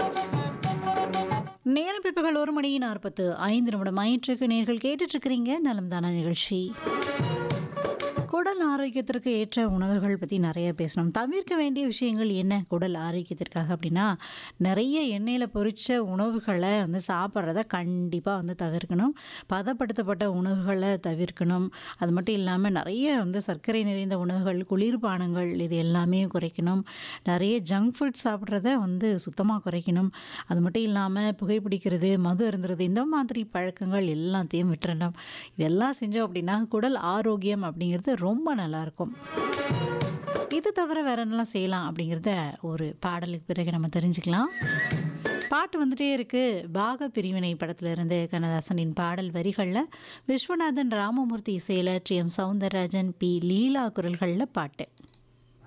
நேரம் பிற்பகல் ஒரு மணி நாற்பத்து ஐந்து நிமிடம் ஆயிற்றுக்கு நேர்கள் கேட்டுட்டு இருக்கிறீங்க நலம் தான நிகழ்ச்சி குடல் ஆரோக்கியத்திற்கு ஏற்ற உணவுகள் பற்றி நிறைய பேசணும் தவிர்க்க வேண்டிய விஷயங்கள் என்ன குடல் ஆரோக்கியத்திற்காக அப்படின்னா நிறைய எண்ணெயில் பொரித்த உணவுகளை வந்து சாப்பிட்றத கண்டிப்பாக வந்து தவிர்க்கணும் பதப்படுத்தப்பட்ட உணவுகளை தவிர்க்கணும் அது மட்டும் இல்லாமல் நிறைய வந்து சர்க்கரை நிறைந்த உணவுகள் குளிர்பானங்கள் இது எல்லாமே குறைக்கணும் நிறைய ஜங்க் ஃபுட் சாப்பிட்றத வந்து சுத்தமாக குறைக்கணும் அது மட்டும் இல்லாமல் புகைப்பிடிக்கிறது மது அருந்துறது இந்த மாதிரி பழக்கங்கள் எல்லாத்தையும் விட்டுறணும் இதெல்லாம் செஞ்சோம் அப்படின்னா குடல் ஆரோக்கியம் அப்படிங்கிறது ரொம்ப நல்லாயிருக்கும் இது தவிர வேற என்னெல்லாம் செய்யலாம் அப்படிங்கிறத ஒரு பாடலுக்கு பிறகு நம்ம தெரிஞ்சுக்கலாம் பாட்டு வந்துட்டே இருக்கு பாக பிரிவினை படத்துல இருந்து கண்ணதாசனின் பாடல் வரிகளில் விஸ்வநாதன் ராமமூர்த்தி இசையில் T M Soundararajan P Leela குரல்களில் பாட்டு